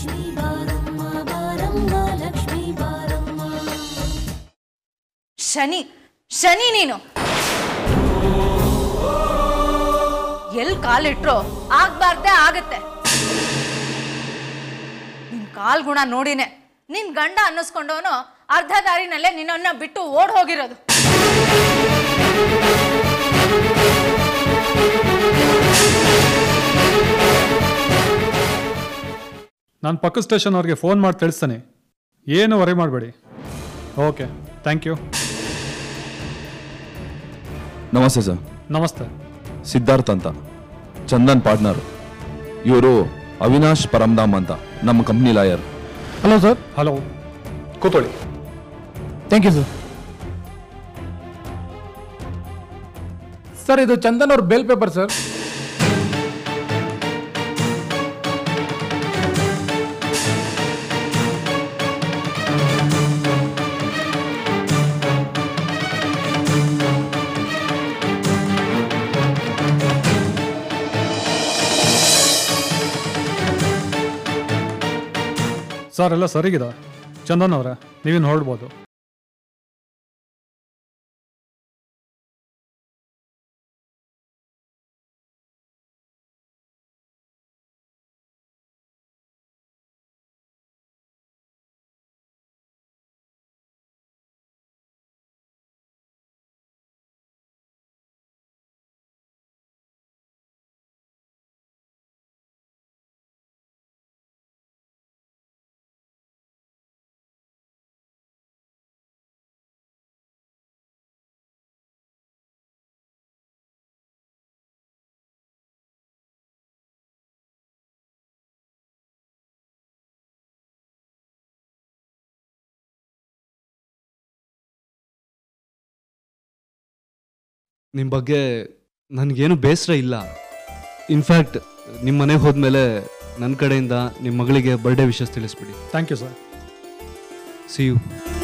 ಲಕ್ಷ್ಮೀ ಬಾರಮ್ಮ ಬಾರಮ್ಮ ಲಕ್ಷ್ಮೀ ಬಾರಮ್ಮ ಶನಿ ಶನಿ ನೀನು ಎಲ್ ಕಾಲಿಟ್ರು ಆಗ್ಬಾರ್ದೆ ಆಗತ್ತೆ ನಿನ್ ಕಾಲ್ ಗುಣ ನೋಡಿನೇ ನಿನ್ ಗಂಡ ಅನ್ನಿಸ್ಕೊಂಡವನು ಅರ್ಧ ದಾರಿನಲ್ಲೇ ನಿನ್ನನ್ನ ಬಿಟ್ಟು ಓಡ್ ಹೋಗಿರೋದು ನಾನು ಪಕ್ಕದ ಸ್ಟೇಷನ್ ಅವ್ರಿಗೆ ಫೋನ್ ಮಾಡಿ ತಿಳಿಸ್ತಾನೆ ಏನು ವರಿ ಮಾಡಬೇಡಿ ಓಕೆ ಥ್ಯಾಂಕ್ ಯು ನಮಸ್ತೆ ಸರ್ ನಮಸ್ತೆ ಸಿದ್ಧಾರ್ಥ್ ಅಂತ ಚಂದನ್ ಪಾರ್ಟ್ನರ್ ಇವರು ಅವಿನಾಶ್ ಪರಮ್ದಾಮ್ ಅಂತ ನಮ್ಮ company lawyer hello sir hello ಕೂತ್ಕೊಳ್ಳಿ ಥ್ಯಾಂಕ್ ಯು ಸರ್ ಸರ್ ಇದು ಚಂದನ್ ಅವ್ರ ಬೇಲ್ ಪೇಪರ್ ಸರ್ ಸರ್ ಎಲ್ಲ ಸರಿಗಿದೆ ಚಂದನ್ ಅವರೇ ನೀವಿನ್ನು ಹೊರಡ್ಬೋದು ನಿಮ್ಮ ಬಗ್ಗೆ ನನಗೇನು ಬೇಸರ ಇಲ್ಲ ಇನ್ಫ್ಯಾಕ್ಟ್ ನಿಮ್ಮ ಮನೆಗೆ ಹೋದ್ಮೇಲೆ ನನ್ನ ಕಡೆಯಿಂದ ನಿಮ್ಮ ಮಗಳಿಗೆ ಬರ್ಡೇ ವಿಷಸ್ ತಿಳಿಸ್ಬಿಡಿ thank you sir see you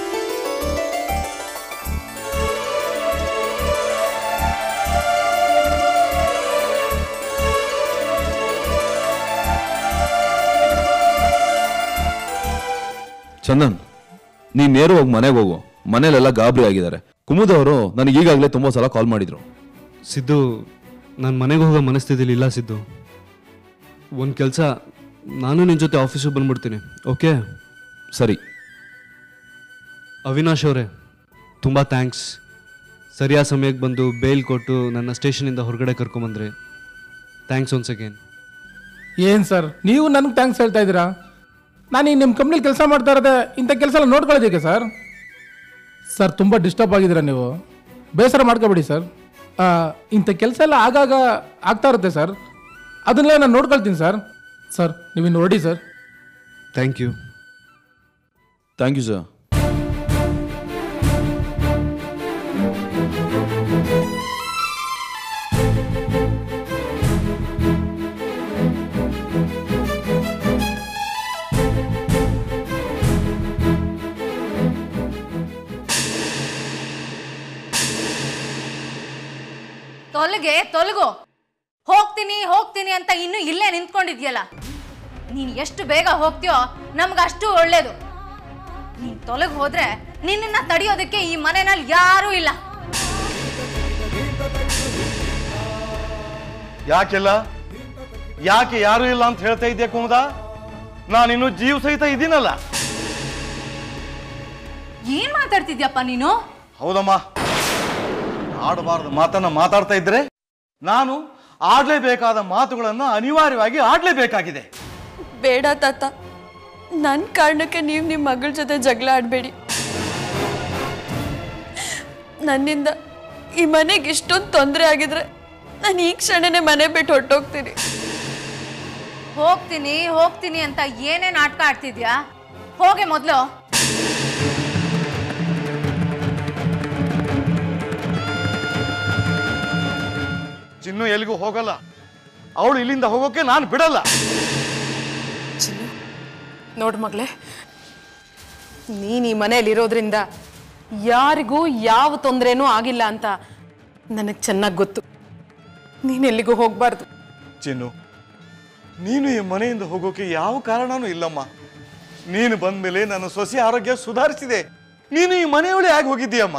Chandan ನೀನ್ ನೇರವಾಗಿ ಮನೆಗೆ ಹೋಗು ಮನೇಲೆಲ್ಲ ಗಾಬರಿ ಆಗಿದ್ದಾರೆ ಕುಮುದವರು ನನಗೆ ಈಗಾಗಲೇ ತುಂಬಾ ಸಲ ಕಾಲ್ ಮಾಡಿದ್ರು ಸಿದ್ದು ನಾನು ಮನೆಗೆ ಹೋಗೋ ಮನಸ್ಥಿತಿಲಿ ಇಲ್ಲ ಸಿದ್ದು ಒಂದು ಕೆಲಸ ನಾನು ನಿನ್ನ ಜೊತೆ ಆಫೀಸಿಗೆ ಬಂದ್ಬಿಡ್ತೀನಿ ಓಕೆ ಸರಿ ಅವಿನಾಶ್ ಅವರೇ ತುಂಬ ಥ್ಯಾಂಕ್ಸ್ ಸರಿಯಾದ ಸಮಯಕ್ಕೆ ಬಂದು ಬೇಲ್ ಕೊಟ್ಟು ನನ್ನ ಸ್ಟೇಷನಿಂದ ಹೊರಗಡೆ ಕರ್ಕೊಂಬಂದ್ರಿ ಥ್ಯಾಂಕ್ಸ್ ಒನ್ಸ್ ಅಗೇನ್ ಏನು ಸರ್ ನೀವು ನನಗೆ ಥ್ಯಾಂಕ್ಸ್ ಹೇಳ್ತಾ ಇದ್ದೀರಾ ನಾನು ಈಗ ನಿಮ್ಮ ಕಂಪ್ನಿಲಿ ಕೆಲಸ ಮಾಡ್ತಾ ಇರೋದೆ ಇಂಥ ಕೆಲಸ ಎಲ್ಲ ನೋಡ್ಕೊಳ್ಳೋದಕ್ಕೆ ಸರ್ ಸರ್ ತುಂಬ ಡಿಸ್ಟರ್ಬ್ ಆಗಿದ್ದೀರಾ ನೀವು ಬೇಸರ ಮಾಡ್ಕೋಬೇಡಿ ಸರ್ ಆ, ಇಂಥ ಕೆಲಸ ಎಲ್ಲ ಆಗಾಗ ಆಗ್ತಾ ಇರುತ್ತೆ ಸರ್ ಅದನ್ನೆಲ್ಲ ನಾನು ನೋಡ್ಕೊಳ್ತೀನಿ ಸರ್ ಸರ್ ನೀವಿನ್ನು ಹೊರಡಿ sir thank you thank you sir ತೊಲಗೆ ತೊಲಗು ಹೋಗ್ತೀನಿ ಹೋಗ್ತೀನಿ ಅಂತ ಇನ್ನು ಇಲ್ಲೇ ನಿಂತ್ಕೊಂಡಿದ್ಯಲ್ಲ ನೀನ್ ಎಷ್ಟು ಬೇಗ ಹೋಗ್ತೀಯೋ ನಮ್ಗಷ್ಟು ಒಳ್ಳೇದು ನೀನ್ ತೊಲಗ್ ಹೋದ್ರೆ ನಿನ್ನನ್ನ ತಡೆಯೋದಕ್ಕೆ ಈ ಮನೆಯಲ್ಲಿ ಯಾರೂ ಇಲ್ಲ ಯಾಕೆಲ್ಲ ಯಾಕೆ ಯಾರು ಇಲ್ಲ ಅಂತ ಹೇಳ್ತಾ ಇದ್ದೆ ಕುಮುದ ನಾನಿನ್ನು ಜೀವ ಸಹಿತ ಇದ್ದೀನಲ್ಲ ಏನ್ ಮಾತಾಡ್ತಿದ್ಯಪ್ಪ ನೀನು ಹೌದಮ್ಮ ಆಡಬಾರ್ದು ಮಾತನ್ನ ಮಾತಾಡ್ತಾ ಇದ್ರೆ ನಾನು ಆಡ್ಲೇಬೇಕಾದ ಮಾತುಗಳನ್ನು ಅನಿವಾರ್ಯವಾಗಿ ಆಡ್ಲೇಬೇಕಾಗಿದೆ ಬೇಡ ತಾತ ನನ್ನ ಕಾರಣಕ್ಕೆ ನೀವು ನಿಮ್ಮ ಮಗಳ ಜೊತೆ ಜಗಳ ಆಡಬೇಡಿ ನನ್ನಿಂದ ಈ ಮನೆಗೆ ಇಷ್ಟೊಂದು ತೊಂದರೆ ಆಗಿದ್ರೆ ನಾನು ಈ ಕ್ಷಣನೇ ಮನೆ ಬಿಟ್ಟು ಹೊರಟೋಗ್ತೀನಿ ಹೋಗ್ತೀನಿ ಹೋಗ್ತೀನಿ ಅಂತ ಏನೇ ನಾಟಕ ಆಡ್ತಿದ್ಯಾ ಹೋಗೆ ಮೊದ್ಲು ಚಿನ್ನು ಎಲ್ಲಿಗೂ ಹೋಗಲ್ಲ ಅವಳು ಇಲ್ಲಿಂದ ಹೋಗೋಕೆ ನಾನು ಬಿಡಲ್ಲ ನೋಡು ಮಗಳೇ ನೀನು ಈ ಮನೆಯಲ್ಲಿರೋದ್ರಿಂದ ಯಾರಿಗೂ ಯಾವ ತೊಂದರೆನೂ ಆಗಿಲ್ಲ ಅಂತ ನನಗೆ ಚೆನ್ನಾಗಿ ಗೊತ್ತು ನೀನು ಎಲ್ಲಿಗೂ ಹೋಗಬಾರ್ದು ಚಿನ್ನು ನೀನು ಈ ಮನೆಯಿಂದ ಹೋಗೋಕೆ ಯಾವ ಕಾರಣನೂ ಇಲ್ಲಮ್ಮ ನೀನು ಬಂದ್ಮೇಲೆ ನನ್ನ ಸೊಸೆ ಆರೋಗ್ಯ ಸುಧಾರಿಸಿದೆ ನೀನು ಈ ಮನೆಯೊಳಗೆ ಆಗಿ ಹೋಗಿದ್ದೀಯಮ್ಮ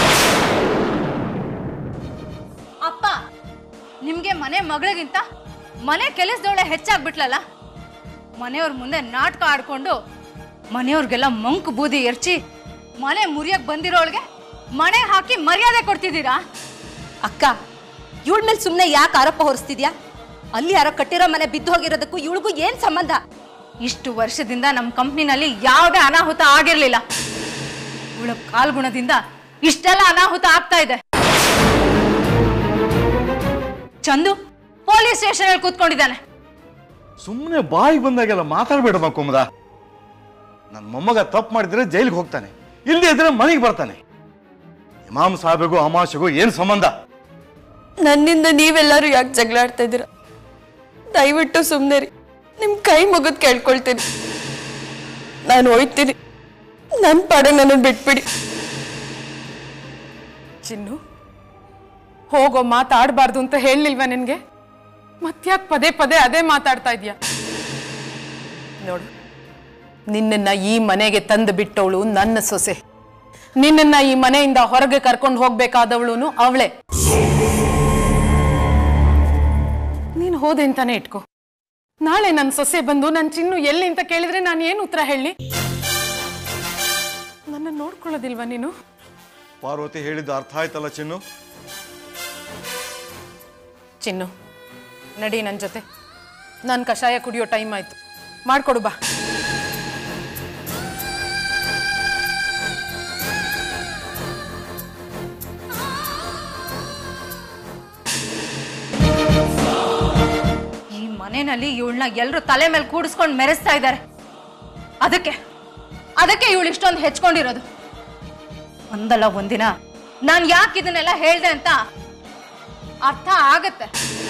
ಅಪ್ಪ ನಿಮ್ಗೆ ಮನೆ ಮಗಳಿಗಿಂತ ಮನೆ ಕೆಲಸದವಳೆ ಹೆಚ್ಚಾಗ್ಬಿಟ್ಲಲ್ಲ ಮನೆಯವ್ರ ಮುಂದೆ ನಾಟಕ ಆಡ್ಕೊಂಡು ಮನೆಯವ್ರಿಗೆಲ್ಲ ಮಂಕು ಬೂದಿ ಎರಚಿ ಮನೆ ಮುರಿಯಕ್ ಬಂದಿರೋಳ್ಗೆ ಮನೆ ಹಾಕಿ ಮರ್ಯಾದೆ ಕೊಡ್ತಿದ್ದೀರಾ ಅಕ್ಕ ಇವಳ ಮೇಲೆ ಸುಮ್ಮನೆ ಯಾಕೆ ಆರೋಪ ಹೊರಿಸ್ತಿದ್ಯಾ ಅಲ್ಲಿ ಯಾರೋ ಕಟ್ಟಿರೋ ಮನೆ ಬಿದ್ದು ಹೋಗಿರೋದಕ್ಕೂ ಇವಳಿಗೂ ಏನ್ ಸಂಬಂಧ ಇಷ್ಟು ವರ್ಷದಿಂದ ನಮ್ಮ ಕಂಪ್ನಿನಲ್ಲಿ ಯಾವುದೇ ಅನಾಹುತ ಆಗಿರ್ಲಿಲ್ಲ ಇವಳ ಕಾಲ್ಗುಣದಿಂದ ಇಷ್ಟೆಲ್ಲ ಅನಾಹುತ ಆಗ್ತಾ ಇದೆ ಚಂದು ಪೊಲೀಸ್ ಸ್ಟೇಷನ್ ಅಲ್ಲಿ ಕೂತ್ಕೊಂಡಿದ್ದಾನೆ ಸುಮ್ಮನೆ ಬಾಯಿಗೆ ಬಂದಾಗೆಲ್ಲ ಮಾತಾಡ್ಬೇಡಮ್ಮ ಕುಮದ ನನ್ನ ಮೊಮ್ಮಗ ತಪ್ಪು ಮಾಡಿದ್ರೆ ಜೈಲಿಗೆ ಹೋಗ್ತಾನೆ ಇಲ್ಲದೆ ಇದ್ರೆ ಮನೆಗೆ ಬರ್ತಾನೆ ಇಮಾಮ್ ಸಾಹೇಬಿಗೂ ಅಮಾಶೆಗೂ ಏನು ಸಂಬಂಧ ನನ್ನಿಂದ ನೀವೆಲ್ಲರೂ ಯಾಕೆ ಜಗಳ ಆಡ್ತಾ ಇದ್ದೀರಾ ದಯವಿಟ್ಟು ಸುಮ್ಮನೆ ರೀ ನಿಮ್ಮ ಕೈ ಮುಗಿದು ಕೇಳ್ಕೊಳ್ತೀನಿ ನಾನು ಹೋಯ್ತೀನಿ ನನ್ನ ಪಾಡೆ ನನ್ನನ್ನು ಬಿಟ್ಬಿಡಿ ಚಿನ್ನು ಹೋಗೋ ಮಾತಾಡಬಾರ್ದು ಅಂತ ಹೇಳಲಿಲ್ವಾ ನಿನಗೆ ಮತ್ಯಾಕ್ ಪದೇ ಪದೇ ಅದೇ ಮಾತಾಡ್ತಾ ಇದೀಯ ನೋಡು ನಿನ್ನನ್ನ ಈ ಮನೆಗೆ ತಂದು ಬಿಟ್ಟವಳು ನನ್ನ ಸೊಸೆ ನಿನ್ನನ್ನ ಈ ಮನೆಯಿಂದ ಹೊರಗೆ ಕರ್ಕೊಂಡು ಹೋಗ್ಬೇಕಾದವಳು ಅವಳೆ ನೀನು ಹೋದೆ ಅಂತಾನೆ ಇಟ್ಕೋ ನಾಳೆ ನನ್ನ ಸೊಸೆ ಬಂದು ನನ್ನ ಚಿನ್ನು ಎಲ್ಲಿ ಅಂತ ಕೇಳಿದ್ರೆ ನಾನು ಏನು ಉತ್ತರ ಹೇಳಿ ನನ್ನ ನೋಡ್ಕೊಳ್ಳೋದಿಲ್ವಾ ನೀನು ಪಾರ್ವತಿ ಹೇಳಿದ್ದು ಅರ್ಥ ಆಯ್ತಲ್ಲ ಚಿನ್ನು ಚಿನ್ನು ನಡಿ ನನ್ನ ಜೊತೆ ನಾನು ಕಷಾಯ ಕುಡಿಯೋ ಟೈಮ್ ಆಯ್ತು ಮಾಡ್ಕೊಡು ಬಾ ಈ ಮನೆಯಲ್ಲಿ ಇವಳನ್ನ ಎಲ್ಲರೂ ತಲೆ ಮೇಲೆ ಕೂಡಿಸ್ಕೊಂಡು ಮೆರೆಸ್ತಾ ಇದ್ದಾರೆ ಅದಕ್ಕೆ ಅದಕ್ಕೆ ಇವಳು ಇಷ್ಟೊಂದು ಹೆಚ್ಕೊಂಡಿರೋದು ಒಂದಲ್ಲ ಒಂದಿನ ನಾನು ಯಾಕೆ ಇದನ್ನೆಲ್ಲ ಹೇಳ್ದೆ ಅಂತ ಅರ್ಥ ಆಗತ್ತೆ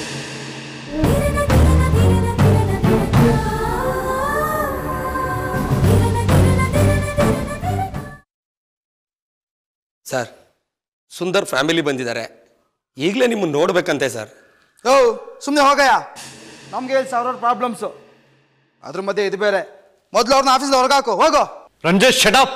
ಸರ್ ಸುಂದರ್ ಫ್ಯಾಮಿಲಿ ಬಂದಿದ್ದಾರೆ ಈಗಲೇ ನಿಮ್ಮನ್ನು ನೋಡ್ಬೇಕಂತೆ ಸರ್ ಓ ಸುಮ್ಮನೆ ಹೋಗಯ್ಯ ನಮ್ಗೆ ಇಲ್ಲಿ ಸಾವಿರಾರು ಪ್ರಾಬ್ಲಮ್ಸು ಅದ್ರ ಮಧ್ಯೆ ಇದು ಬೇರೆ ಮೊದಲು ಅವ್ರನ್ನ ಆಫೀಸ್ಗೆ ಹೊರಗಾಕು ಹೋಗೋ ರಂಜೇಶ್ ಶಡಪ್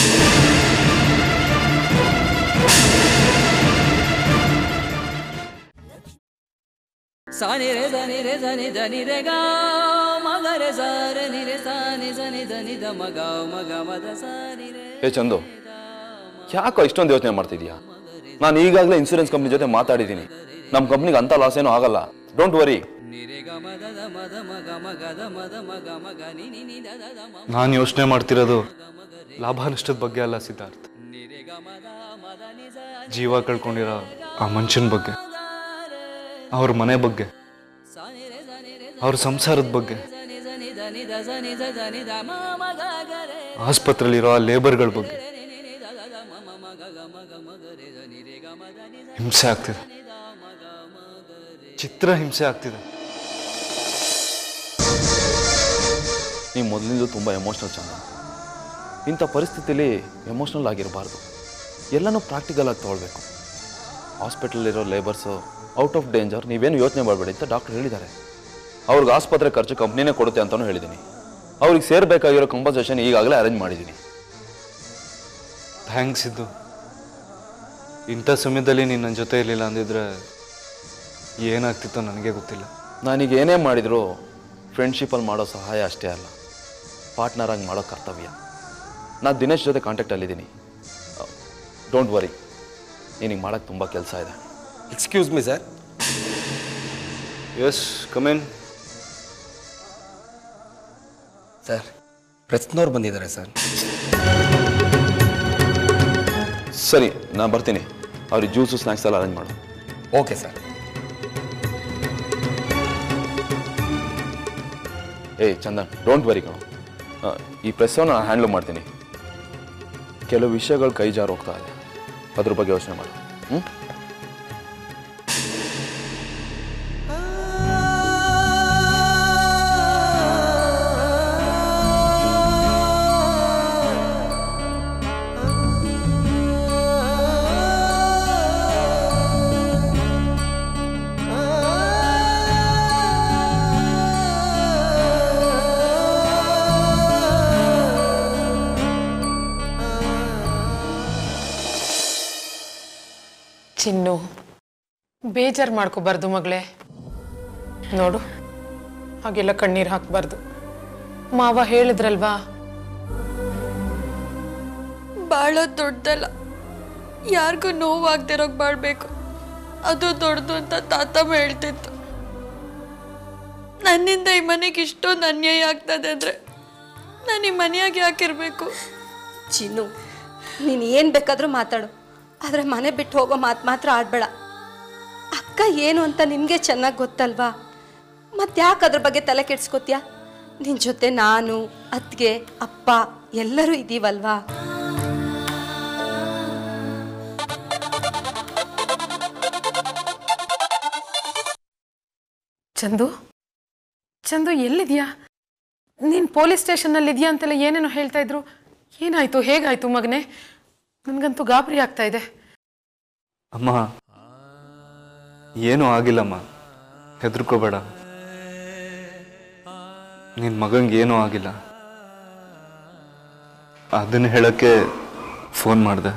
ಸಾನಿ ರೇ ಧನಿ ರೇ ಧನಿ ಧನಿ ರೇ ಗಾ ಮಗ ರೇ ಸಾ ರೇ ನಿ ರೇ ಸಾ ನಿ ಸ ನಿ ಧನಿ ಧ ಮಗ ಮಗ ಮದ ಸಾ ನಿ ರೇ ಏ ಚಂದು ಯಾಕೋ ಇಷ್ಟೊಂದು ಯೋಚನೆ ಮಾಡ್ತಿದ್ಯಾ ನಾನು ಈಗಾಗಲೇ ಇನ್ಸೂರೆನ್ಸ್ ಕಂಪ್ನಿ ಜೊತೆ ಮಾತಾಡಿದ್ದೀನಿ ನಮ್ಮ ಕಂಪ್ನಿಗೆ ಅಂತ ಲಾಸ್ ಏನೂ ಆಗಲ್ಲ ಡೋಂಟ್ ವರಿ ನಿ ರೇ ಗ ಮದ ದ ಮದ ಮಗ ಮಗ ದ ಮದ ಮಗ ಮಗ ನಿ ನಿ ನಿ ದ ದ ದ ಮ ನಾನು ಯೋಚನೆ ಮಾಡ್ತಿರೋದು ಲಾಭ ನಷ್ಟದ ಬಗ್ಗೆ ಅಲ್ಲ ಸಿದ್ಧಾರ್ಥ್ ಜೀವ ಕಳ್ಕೊಂಡಿರೋ ಆ ಮನುಷ್ಯನ ಬಗ್ಗೆ ಅವ್ರ ಮನೆ ಬಗ್ಗೆ ಅವ್ರ ಸಂಸಾರದ ಬಗ್ಗೆ ನಿ ಸ ನಿ ಧ ನಿ ಧ ಸ ನಿ ಸ ಧ ನಿ ಧ ಮ ಮಗ ಗ ರೇ ಆಸ್ಪತ್ರೆಲಿರೋ ಆ ಲೇಬರ್ಗಳ ಬಗ್ಗೆ ಹಿಂಸೆ ಆಗ್ತಿದೆ ಚಿತ್ರ ಹಿಂಸೆ ಆಗ್ತಿದೆ ನೀವು ಮೊದಲಿಂದ ತುಂಬ ಎಮೋಷ್ನಲ್ ಚಂದ ಇಂಥ ಪರಿಸ್ಥಿತಿಲಿ ಎಮೋಷ್ನಲ್ ಆಗಿರಬಾರ್ದು ಎಲ್ಲನೂ ಪ್ರಾಕ್ಟಿಕಲ್ ಆಗಿ ತೊಗೊಳ್ಬೇಕು ಹಾಸ್ಪಿಟಲಿರೋ ಲೇಬರ್ಸು ಔಟ್ ಆಫ್ ಡೇಂಜರ್ ನೀವೇನು ಯೋಚನೆ ಮಾಡಬೇಡಿ ಅಂತ ಡಾಕ್ಟರ್ ಹೇಳಿದ್ದಾರೆ ಅವ್ರಿಗೆ ಆಸ್ಪತ್ರೆ ಖರ್ಚು ಕಂಪ್ನಿನೇ ಕೊಡುತ್ತೆ ಅಂತಲೂ ಹೇಳಿದ್ದೀನಿ ಅವ್ರಿಗೆ ಸೇರಬೇಕಾಗಿರೋ ಕಂಪನ್ಸೇಷನ್ ಈಗಾಗಲೇ ಅರೇಂಜ್ ಮಾಡಿದ್ದೀನಿ ಥ್ಯಾಂಕ್ಸ್ ಇದ್ದು ಇಂಥ ಸಮಯದಲ್ಲಿ ನೀನು ನನ್ನ ಜೊತೆ ಇರಲಿಲ್ಲ ಅಂದಿದ್ರೆ ಏನಾಗ್ತಿತ್ತೋ ನನಗೆ ಗೊತ್ತಿಲ್ಲ ನಾನೀಗ ಏನೇ ಮಾಡಿದರೂ ಫ್ರೆಂಡ್ಶಿಪ್ಪಲ್ಲಿ ಮಾಡೋ ಸಹಾಯ ಅಷ್ಟೇ ಅಲ್ಲ ಪಾರ್ಟ್ನರಾಗಿ ಮಾಡೋ ಕರ್ತವ್ಯ ನಾನು ದಿನೇಶ್ ಜೊತೆ ಕಾಂಟ್ಯಾಕ್ಟಲ್ಲಿದ್ದೀನಿ ಡೋಂಟ್ ವರಿ ನಿನಗೆ ಮಾಡೋಕ್ಕೆ ತುಂಬ ಕೆಲಸ ಇದೆ excuse me sir yes come in sir ಪ್ರಶ್ನವ್ರು ಬಂದಿದ್ದಾರೆ ಸರ್ ಸರಿ ನಾನು ಬರ್ತೀನಿ ಅವ್ರಿಗೆ ಜ್ಯೂಸು ಸ್ನ್ಯಾಕ್ಸ್ ಎಲ್ಲ ಅರೇಂಜ್ ಮಾಡು ಓಕೆ ಸರ್ ಏಯ್ ಚಂದನ್ ಡೋಂಟ್ ವರಿ ಕಣೋ ಆ, ಈ ಪ್ರೆಸ್ಸನ್ನು ನಾನು ಹ್ಯಾಂಡ್ಲ್ ಮಾಡ್ತೀನಿ ಕೆಲವು ವಿಷಯಗಳು ಕೈ ಜಾರು ಹೋಗ್ತಾ ಇದೆ ಅದ್ರ ಬಗ್ಗೆ ಯೋಚನೆ ಮಾಡು ಹ್ಞೂ ಆ ಚಿನ್ನು ಬೇಜಾರು ಮಾಡ್ಕೋಬಾರ್ದು ಮಗಳೇ ನೋಡು ಹಾಗೆಲ್ಲ ಕಣ್ಣೀರು ಹಾಕಬಾರ್ದು ಮಾವ ಹೇಳಿದ್ರಲ್ವಾ ಬಾಳ ದೊಡ್ಡದಲ್ಲ ಯಾರಿಗೂ ನೋವಾಗ್ದಿರೋಗ್ ಬಾಳ್ಬೇಕು ಅದು ದೊಡ್ಡದು ಅಂತ ತಾತಮ್ಮ ಹೇಳ್ತಿತ್ತು ನನ್ನಿಂದ ಈ ಮನೆಗೆ ಇಷ್ಟೊಂದು ಅನ್ಯಾಯ ಆಗ್ತದೆ ಅಂದ್ರೆ ನಾನು ಈ ಮನೆಯಾಗೆ ಯಾಕಿರ್ಬೇಕು ಚಿನ್ನು ನೀನು ಏನು ಬೇಕಾದರೂ ಮಾತಾಡು ಆದರೆ ಮನೆ ಬಿಟ್ಟು ಹೋಗೋ ಮಾತು ಮಾತ್ರ ಆಡಬೇಡ ಅಕ್ಕ ಏನು ಅಂತ ನಿನಗೆ ಚೆನ್ನಾಗಿ ಗೊತ್ತಲ್ವಾ ಮತ್ತೆ ಯಾಕೆ ಅದ್ರ ಬಗ್ಗೆ ತಲೆ ಕೆಡ್ಸ್ಕೊತೀಯ ನಿನ್ನ ಜೊತೆ ನಾನು ಅತ್ತಿಗೆ ಅಪ್ಪ ಎಲ್ಲರೂ ಇದ್ದೀವಲ್ವಾ ಚಂದು ಚಂದು ಎಲ್ಲಿದ್ಯಾ ನೀನು ಪೊಲೀಸ್ ಸ್ಟೇಷನ್ನಲ್ಲಿ ಇದೆಯಾ ಅಂತೆಲ್ಲ ಏನೇನೋ ಹೇಳ್ತಾ ಇದ್ರು ಏನಾಯ್ತು ಹೇಗಾಯ್ತು ಮಗನೇ ನನಗಂತೂ ಗಾಬರಿ ಆಗ್ತಾ ಇದೆ ಅಮ್ಮ ಏನೂ ಆಗಿಲ್ಲಮ್ಮ ಹೆದರ್ಕೋಬೇಡ ನಿನ್ನ ಮಗಂಗೆ ಏನೂ ಆಗಿಲ್ಲ ಅದನ್ನ ಹೇಳಕ್ಕೆ ಫೋನ್ ಮಾಡಿದೆ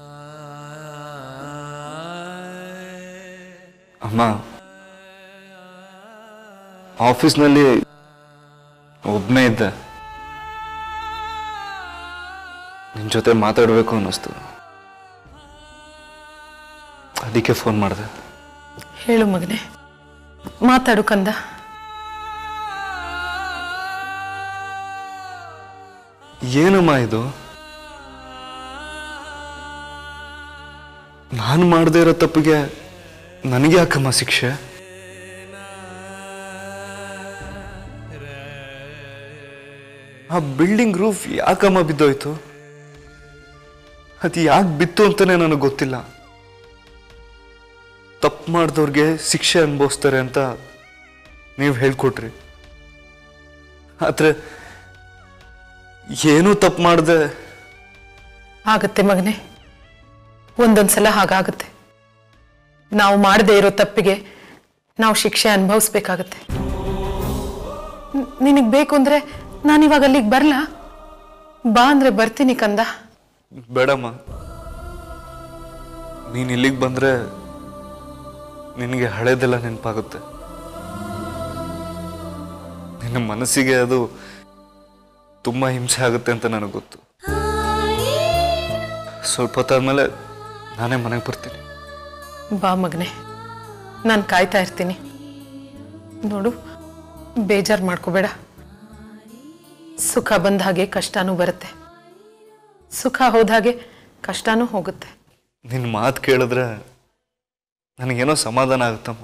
ಅಮ್ಮ ಆಫೀಸ್ನಲ್ಲಿ ಒಬ್ಬನೇ ಇದ್ದೆ ನಿನ್ನ ಜೊತೆ ಮಾತಾಡಬೇಕು ಅನ್ನಿಸ್ತು ಅದಕ್ಕೆ ಫೋನ್ ಮಾಡಿದೆ ಹೇಳು ಮಗನೇ ಮಾತಾಡು ಕಂದ ಏನಮ್ಮ ಇದು ನಾನು ಮಾಡದೇ ಇರೋ ತಪ್ಪಿಗೆ ನನಗೆ ಯಾಕಮ್ಮ ಶಿಕ್ಷೆ ಆ ಬಿಲ್ಡಿಂಗ್ ರೂಫ್ ಯಾಕಮ್ಮ ಬಿದ್ದೋಯ್ತು ಅದು ಯಾಕೆ ಬಿತ್ತು ಅಂತಾನೆ ನನಗೆ ಗೊತ್ತಿಲ್ಲ ತಪ್ಪು ಮಾಡಿದವ್ರಿಗೆ ಶಿಕ್ಷೆ ಅನುಭವಿಸ್ತಾರೆ ಅಂತ ನೀವು ಹೇಳ್ಕೊಟ್ರಿ ಆದ್ರೆ ಏನೂ ತಪ್ಪು ಮಾಡ್ದೆ ಆಗತ್ತೆ ಮಗನೇ ಒಂದೊಂದ್ಸಲ ಹಾಗಾಗುತ್ತೆ ನಾವು ಮಾಡದೇ ಇರೋ ತಪ್ಪಿಗೆ ನಾವು ಶಿಕ್ಷೆ ಅನುಭವಿಸ್ಬೇಕಾಗತ್ತೆ ನಿನಗೆ ಬೇಕು ಅಂದ್ರೆ ನಾನು ಇವಾಗ ಅಲ್ಲಿಗೆ ಬರಲಾ ಬಾ ಅಂದ್ರೆ ಬರ್ತೀನಿ ಕಂದ ಬೇಡಮ್ಮ ನೀನು ಇಲ್ಲಿಗೆ ಬಂದ್ರೆ ನಿನಗೆ ಹಳೇದೆಲ್ಲ ನೆನಪಾಗುತ್ತೆ ನಿನ್ನ ಮನಸ್ಸಿಗೆ ಅದು ತುಂಬ ಹಿಂಸೆ ಆಗುತ್ತೆ ಅಂತ ನನಗೆ ಗೊತ್ತು ಸ್ವಲ್ಪ ಹೊತ್ತಾದ್ಮೇಲೆ ನಾನೇ ಮನೆಗೆ ಬರ್ತೀನಿ ಬಾ ಮಗನೇ ನಾನು ಕಾಯ್ತಾ ಇರ್ತೀನಿ ನೋಡು ಬೇಜಾರು ಮಾಡ್ಕೋಬೇಡ ಸುಖ ಬಂದ ಹಾಗೆ ಕಷ್ಟನೂ ಬರುತ್ತೆ ಸುಖ ಹೋದ ಹಾಗೆ ಕಷ್ಟನೂ ಹೋಗುತ್ತೆ ನಿನ್ನ ಮಾತು ಕೇಳಿದ್ರೆ ನನಗೇನೋ ಸಮಾಧಾನ ಆಗುತ್ತಮ್ಮ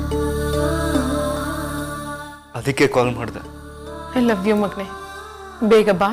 ಅದಕ್ಕೆ ಕಾಲ್ ಮಾಡಿದೆ ಐ ಲವ್ ಯು ಮಗನೇ ಬೇಗ ಬಾ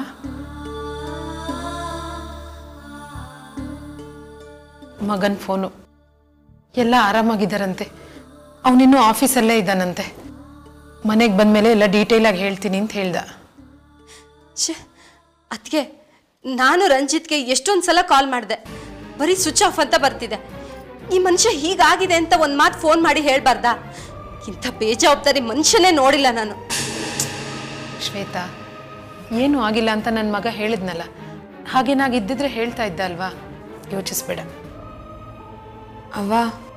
ಮಗನ್ ಫೋನು ಎಲ್ಲ ಆರಾಮಾಗಿದ್ದಾರಂತೆ ಅವನಿನ್ನೂ ಆಫೀಸಲ್ಲೇ ಇದ್ದಾನಂತೆ ಮನೆಗೆ ಬಂದಮೇಲೆ ಎಲ್ಲ ಡೀಟೇಲಾಗಿ ಹೇಳ್ತೀನಿ ಅಂತ ಹೇಳ್ದ ಛೇ ಅದಕ್ಕೆ ನಾನು ರಂಜಿತ್ಗೆ ಎಷ್ಟೊಂದು ಸಲ ಕಾಲ್ ಮಾಡಿದೆ ಬರೀ ಸ್ವಿಚ್ ಆಫ್ ಅಂತ ಬರ್ತಿದೆ ಈ ಮನುಷ್ಯ ಹೀಗಾಗಿದೆ ಅಂತ ಒಂದು ಮಾತು ಫೋನ್ ಮಾಡಿ ಹೇಳ್ಬಾರ್ದಾ ಇಂಥ ಬೇಜವಾಬ್ದಾರಿ ಮನುಷ್ಯನೇ ನೋಡಿಲ್ಲ ನಾನು ಶ್ವೇತಾ ಏನೂ ಆಗಿಲ್ಲ ಅಂತ ನನ್ನ ಮಗ ಹೇಳಿದ್ನಲ್ಲ ಹಾಗೇನಾಗಿದ್ದಿದ್ರೆ ಹೇಳ್ತಾ ಇದ್ದ ಅಲ್ವಾ ಯೋಚಿಸ್ಬೇಡ ಅವ್ವ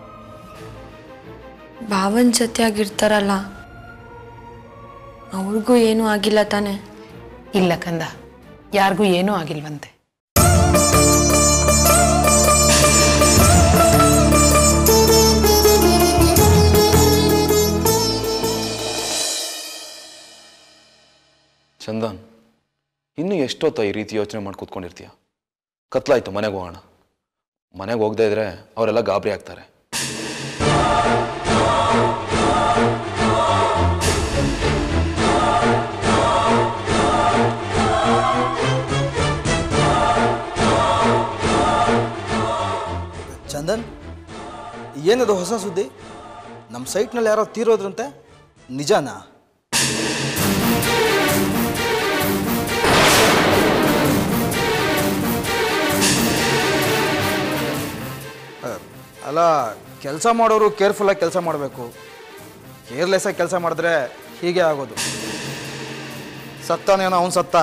ಭಾವನ್ ಜೊತೆಯಾಗಿರ್ತಾರಲ್ಲ ಅವ್ರಿಗೂ ಏನೂ ಆಗಿಲ್ಲ ತಾನೆ ಇಲ್ಲ ಕಂದ ಯಾರಿಗೂ ಏನೂ ಆಗಿಲ್ವಂತೆ ಚಂದನ್ ಇನ್ನೂ ಎಷ್ಟೊತ್ತ ಈ ರೀತಿ ಯೋಚನೆ ಮಾಡಿ ಕೂತ್ಕೊಂಡಿರ್ತೀಯ ಕತ್ಲಾಯ್ತು ಮನೆಗೆ ಹೋಗೋಣ ಮನೆಗೆ ಹೋಗದೇ ಇದ್ರೆ ಅವರೆಲ್ಲ ಗಾಬರಿ ಆಗ್ತಾರೆ ಚಂದನ್ ಏನದು ಹೊಸ ಸುದ್ದಿ ನಮ್ಮ ಸೈಟ್ನಲ್ಲಿ ಯಾರೋ ತೀರೋದ್ರಂತೆ ನಿಜಾನಾ ಅಹ್, ಅಲ್ಲ ಕೆಲಸ ಮಾಡೋರು ಕೇರ್ಫುಲ್ಲಾಗಿ ಕೆಲಸ ಮಾಡಬೇಕು ಕೇರ್ಲೆಸ್ಸಾಗಿ ಕೆಲಸ ಮಾಡಿದ್ರೆ ಹೀಗೆ ಆಗೋದು ಸತ್ತಾನೇನೋ ಅವನು ಸತ್ತ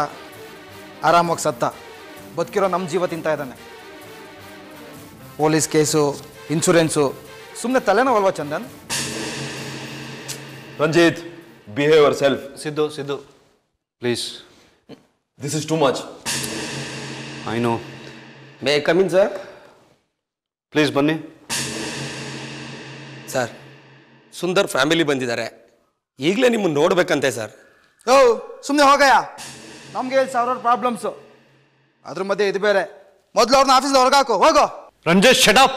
ಆರಾಮಾಗಿ ಸತ್ತ ಬದುಕಿರೋ ನಮ್ಮ ಜೀವ ತಿಂತಾ ಇದ್ದಾನೆ ಪೊಲೀಸ್ ಕೇಸು ಇನ್ಶೂರೆನ್ಸು ಸುಮ್ಮನೆ ತಲೆನೋವಲ್ವಾ Chandan Ranjith behave yourself Siddu Siddu please this is too much I know may come in sir please ಬನ್ನಿ ಸರ್ ಸುಂದರ್ ಫ್ಯಾಮಿಲಿ ಬಂದಿದ್ದಾರೆ ಈಗಲೇ ನಿಮ್ಮನ್ನು ನೋಡ್ಬೇಕಂತೆ ಸರ್ ಓ ಸುಮ್ಮನೆ ಹೋಗಯ್ಯ ನಮಗೆ ಇಲ್ಲಿ ಸಾವಿರಾರು ಪ್ರಾಬ್ಲಮ್ಸು ಅದ್ರ ಮಧ್ಯೆ ಇದು ಬೇರೆ ಮೊದಲು ಅವ್ರನ್ನ ಆಫೀಸ್ದ ಹೊರಗಾಕು ಹೋಗೋ ರಂಜೇಶ್ ಶಟಪ್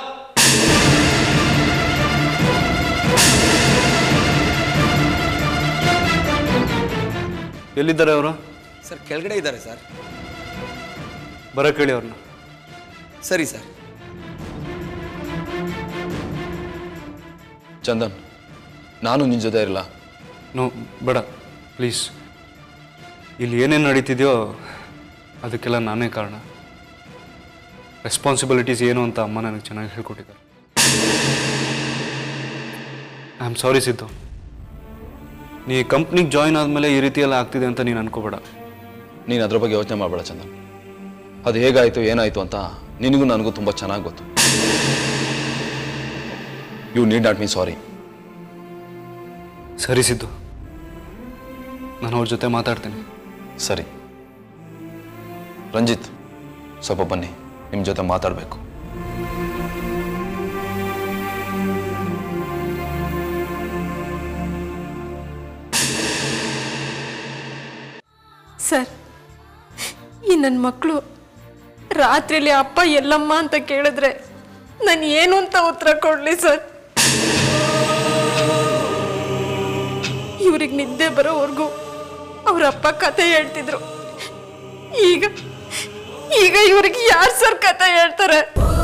ಎಲ್ಲಿದ್ದಾರೆ ಅವರು ಸರ್ ಕೆಳಗಡೆ ಇದ್ದಾರೆ ಸರ್ ಬರಕ್ಕೆ ಹೇಳಿ ಅವ್ರನ್ನ ಸರಿ ಸರ್ ಚಂದನ್ ನಾನು ನಿನ್ನ ಜೊತೆ ಇರಲ್ಲ ನೋ ಬೇಡ ಪ್ಲೀಸ್ ಇಲ್ಲಿ ಏನೇನು ನಡೀತಿದೆಯೋ ಅದಕ್ಕೆಲ್ಲ ನಾನೇ ಕಾರಣ ರೆಸ್ಪಾನ್ಸಿಬಿಲಿಟೀಸ್ ಏನು ಅಂತ ಅಮ್ಮ ನನಗೆ ಚೆನ್ನಾಗಿ ಹೇಳ್ಕೊಟ್ಟಿದ್ದಾರೆ ಐ ಆಮ್ ಸಾರಿ ಸಿದ್ದು ನೀ ಕಂಪ್ನಿಗೆ ಜಾಯಿನ್ ಆದಮೇಲೆ ಈ ರೀತಿ ಎಲ್ಲ ಆಗ್ತಿದೆ ಅಂತ ನೀನು ಅನ್ಕೋಬೇಡ ನೀನು ಅದ್ರ ಬಗ್ಗೆ ಯೋಚನೆ ಮಾಡಬೇಡ ಚಂದನ್ ಅದು ಹೇಗಾಯಿತು ಏನಾಯಿತು ಅಂತ ನಿನಗೂ ನನಗೂ ತುಂಬ ಚೆನ್ನಾಗಿ ಗೊತ್ತು you need not me sorry ಸರಿ ಸಿದ್ದು ನಾನು ಅವ್ರ ಜೊತೆ ಮಾತಾಡ್ತೀನಿ ಸರಿ ರಂಜಿತ್ ಸ್ವಲ್ಪ ಬನ್ನಿ ನಿಮ್ಮ ಜೊತೆ ಮಾತಾಡಬೇಕು ಸರ್ ಈ ನನ್ನ ಮಕ್ಕಳು ರಾತ್ರಿಲಿ ಅಪ್ಪ ಎಲ್ಲಮ್ಮ ಅಂತ ಕೇಳಿದ್ರೆ ನಾನು ಏನು ಅಂತ ಉತ್ತರ ಕೊಡಲಿ ಸರ್ ಇವ್ರಿಗೆ ನಿದ್ದೆ ಬರೋವರೆಗೂ ಅವ್ರ ಅಪ್ಪ ಕತೆ ಹೇಳ್ತಿದ್ರು ಈಗ ಈಗ ಇವ್ರಿಗೆ ಯಾರು ಸರ್ ಕತೆ ಹೇಳ್ತಾರೆ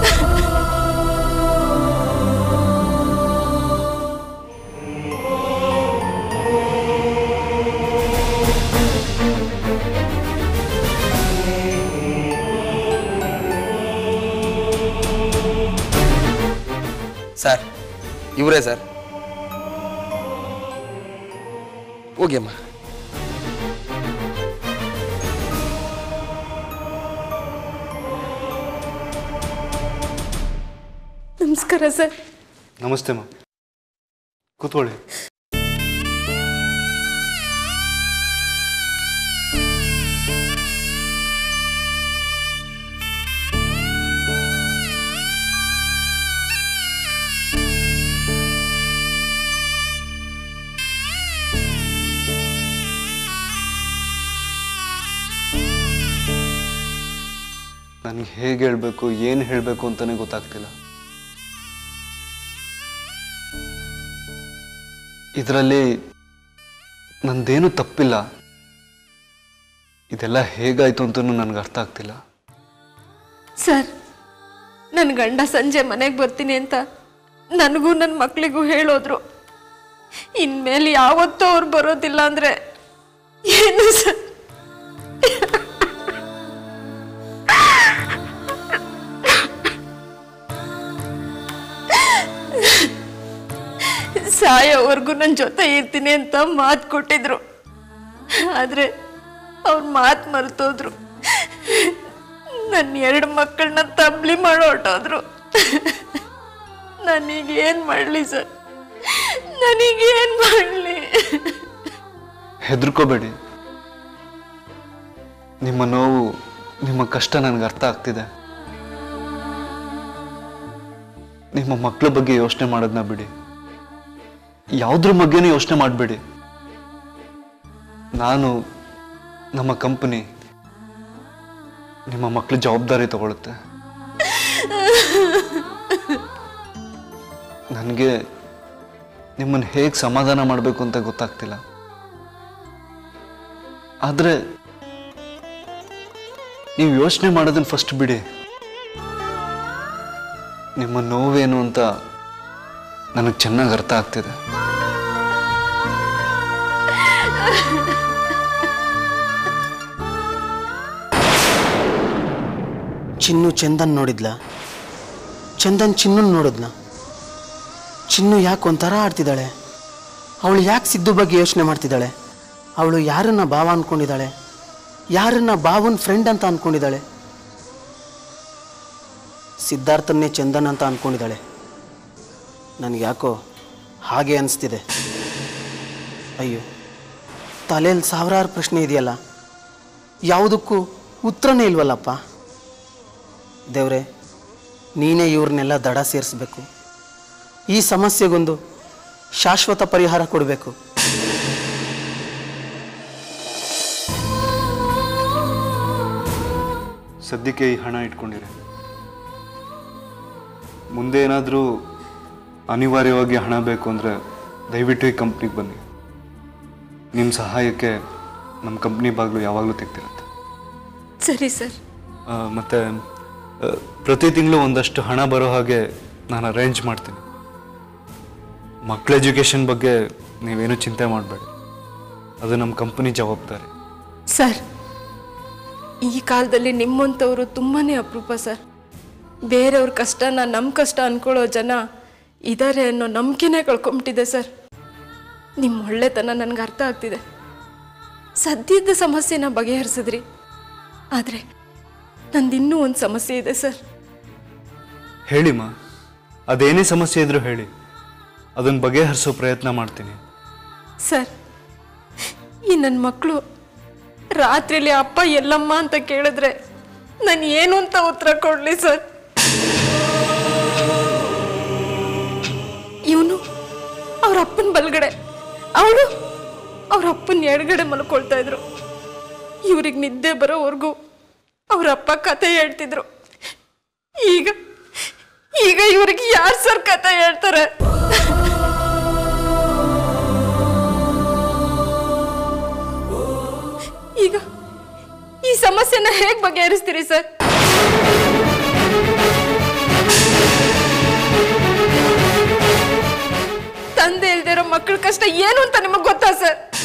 ಸರ್ ಇವರೇ ಸರ್ ಹೋಗಿ ಅಮ್ಮ ನಮಸ್ಕಾರ ಸರ್ ನಮಸ್ತೆ ಮಾ ಕೂತ್ಕೊಳ್ಳಿ ನನಗೆ ಹೇಗೆ ಹೇಳಬೇಕು ಏನು ಹೇಳಬೇಕು ಅಂತಲೇ ಗೊತ್ತಾಗ್ತಿಲ್ಲ ಇದರಲ್ಲಿ ನಂದೇನು ತಪ್ಪಿಲ್ಲ ಇದೆಲ್ಲ ಹೇಗಾಯ್ತು ಅಂತಲೂ ನನಗೆ ಅರ್ಥ ಆಗ್ತಿಲ್ಲ ಸರ್ ನನ್ನ ಗಂಡ ಸಂಜೆ ಮನೆಗೆ ಬರ್ತೀನಿ ಅಂತ ನನಗೂ ನನ್ನ ಮಕ್ಕಳಿಗೂ ಹೇಳೋದ್ರು ಇನ್ಮೇಲೆ ಯಾವತ್ತೂ ಅವ್ರು ಬರೋದಿಲ್ಲ ಅಂದರೆ ಏನು ಸರ್ ಸಾಯೋವರೆಗೂ ನನ್ನ ಜೊತೆ ಇರ್ತೀನಿ ಅಂತ ಮಾತು ಕೊಟ್ಟಿದ್ರು ಆದರೆ ಅವ್ರ ಮಾತು ಮರೆತೋದ್ರು ನನ್ನ ಎರಡು ಮಕ್ಕಳನ್ನ ತಬ್ಲಿ ಮಾಡಿ ಹೊರ್ಟೋದ್ರು ನಾನೀಗ ಏನು ಮಾಡಲಿ ಸರ್ ನನಗೇನು ಮಾಡಲಿ ಹೆದರ್ಕೋಬೇಡಿ ನಿಮ್ಮ ನೋವು ನಿಮ್ಮ ಕಷ್ಟ ನನಗೆ ಅರ್ಥ ಆಗ್ತಿದೆ ನಿಮ್ಮ ಮಕ್ಕಳ ಬಗ್ಗೆ ಯೋಚನೆ ಮಾಡೋದನ್ನ ಬಿಡಿ ಯಾವುದ್ರ ಬಗ್ಗೆನೂ ಯೋಚನೆ ಮಾಡಬೇಡಿ ನಾನು ನಮ್ಮ ಕಂಪನಿ ನಿಮ್ಮ ಮಕ್ಕಳ ಜವಾಬ್ದಾರಿ ತಗೊಳುತ್ತೆ ನನಗೆ ನಿಮ್ಮನ್ನು ಹೇಗೆ ಸಮಾಧಾನ ಮಾಡಬೇಕು ಅಂತ ಗೊತ್ತಾಗ್ತಿಲ್ಲ ಆದರೆ ನೀವು ಯೋಚನೆ ಮಾಡೋದನ್ನ ಫಸ್ಟ್ ಬಿಡಿ ನಿಮ್ಮ ನೋವೇನು ಅಂತ ನನಗೆ ಚೆನ್ನಾಗಿ ಅರ್ಥ ಆಗ್ತಿದೆ ಚಿನ್ನು ಚಂದನ್ ನೋಡಿದ್ಲ ಚಂದನ್ ಚಿನ್ನನ್ ನೋಡಿದ್ನ ಚಿನ್ನು ಯಾಕೆ ಒಂಥರ ಆಡ್ತಿದ್ದಾಳೆ ಅವಳು ಯಾಕೆ ಸಿದ್ದು ಬಗ್ಗೆ ಯೋಚನೆ ಮಾಡ್ತಿದ್ದಾಳೆ ಅವಳು ಯಾರನ್ನ ಭಾವ ಅನ್ಕೊಂಡಿದ್ದಾಳೆ ಯಾರನ್ನ ಭಾವನ್ ಫ್ರೆಂಡ್ ಅಂತ ಅನ್ಕೊಂಡಿದ್ದಾಳೆ ಸಿದ್ಧಾರ್ಥನ್ನೇ ಚಂದನ್ ಅಂತ ಅನ್ಕೊಂಡಿದ್ದಾಳೆ ನನಗೆ ಯಾಕೋ ಹಾಗೆ ಅನಿಸ್ತಿದೆ ಅಯ್ಯೋ ತಲೆಯಲ್ಲಿ ಸಾವಿರಾರು ಪ್ರಶ್ನೆ ಇದೆಯಲ್ಲ ಯಾವುದಕ್ಕೂ ಉತ್ತರನೇ ಇಲ್ವಲ್ಲಪ್ಪ ದೇವ್ರೆ ನೀನೇ ಇವ್ರನ್ನೆಲ್ಲ ದಡ ಸೇರಿಸ್ಬೇಕು ಈ ಸಮಸ್ಯೆಗೊಂದು ಶಾಶ್ವತ ಪರಿಹಾರ ಕೊಡಬೇಕು ಸದ್ಯಕ್ಕೆ ಈ ಹಣ ಇಟ್ಕೊಂಡಿರಿ ಮುಂದೆ ಏನಾದರೂ ಅನಿವಾರ್ಯವಾಗಿ ಹಣ ಬೇಕು ಅಂದರೆ ದಯವಿಟ್ಟು ಈ ಕಂಪ್ನಿಗೆ ಬನ್ನಿ ನಿಮ್ಮ ಸಹಾಯಕ್ಕೆ ನಮ್ಮ ಕಂಪ್ನಿ ಬಾಗಿಲು ಯಾವಾಗಲೂ ತೆಗ್ದಿರುತ್ತೆ ಸರಿ ಸರ್ ಆ, ಮತ್ತೆ ಆ, ಪ್ರತಿ ತಿಂಗಳು ಒಂದಷ್ಟು ಹಣ ಬರೋ ಹಾಗೆ ನಾನು ಅರೇಂಜ್ ಮಾಡ್ತೀನಿ ಮಕ್ಕಳ ಎಜುಕೇಷನ್ ಬಗ್ಗೆ ನೀವೇನು ಚಿಂತೆ ಮಾಡಬೇಡಿ ಅದು ನಮ್ಮ ಕಂಪನಿ ಜವಾಬ್ದಾರಿ ಸರ್ ಈ ಕಾಲದಲ್ಲಿ ನಿಮ್ಮಂಥವ್ರು ತುಂಬಾ ಅಪರೂಪ ಸರ್ ಬೇರೆಯವ್ರ ಕಷ್ಟನ ನಮ್ಮ ಕಷ್ಟ ಅನ್ಕೊಳ್ಳೋ ಜನ ಇದ್ದಾರೆ ಅನ್ನೋ ನಂಬಿಕೆನೇ ಕಳ್ಕೊಂಬಿಟ್ಟಿದೆ ಸರ್ ನಿಮ್ಮ ಒಳ್ಳೆತನ ನನಗೆ ಅರ್ಥ ಆಗ್ತಿದೆ ಸದ್ಯದ ಸಮಸ್ಯೆನ ಬಗೆಹರಿಸಿದ್ರಿ ಆದರೆ ನಂದಿನ್ನೂ ಒಂದು ಸಮಸ್ಯೆ ಇದೆ ಸರ್ ಹೇಳಿಮ್ಮ ಅದೇನೇ ಸಮಸ್ಯೆ ಇದ್ರೂ ಹೇಳಿ ಅದನ್ನು ಬಗೆಹರಿಸೋ ಪ್ರಯತ್ನ ಮಾಡ್ತೀನಿ ಸರ್ ಈ ನನ್ನ ಮಕ್ಕಳು ರಾತ್ರಿಲಿ ಅಪ್ಪ ಎಲ್ಲಮ್ಮ ಅಂತ ಕೇಳಿದ್ರೆ ನಾನು ಏನು ಅಂತ ಉತ್ತರ ಕೊಡಲಿ ಸರ್ ಇವನು ಅವ್ರ ಅಪ್ಪನ ಬಲ್ಗಡೆ ಅವಳು ಅವ್ರ ಅಪ್ಪನ ಎಡಗಡೆ ಮಲ್ಕೊಳ್ತಾ ಇದ್ರು ಇವ್ರಿಗೆ ನಿದ್ದೆ ಬರೋವರೆಗೂ ಅವ್ರ ಅಪ್ಪ ಕತೆ ಹೇಳ್ತಿದ್ರು ಈಗ ಈಗ ಇವ್ರಿಗೆ ಯಾರು ಸರ್ ಕತೆ ಹೇಳ್ತಾರೆ ಈಗ ಈ ಸಮಸ್ಯೆನ ಹೇಗೆ ಬಗೆಹರಿಸ್ತೀರಿ ಸರ್ ತಂದೆ ಇಲ್ದಿರೋ ಮಕ್ಕಳ ಕಷ್ಟ ಏನು ಅಂತ ನಿಮಗೆ ಗೊತ್ತಾ ಸರ್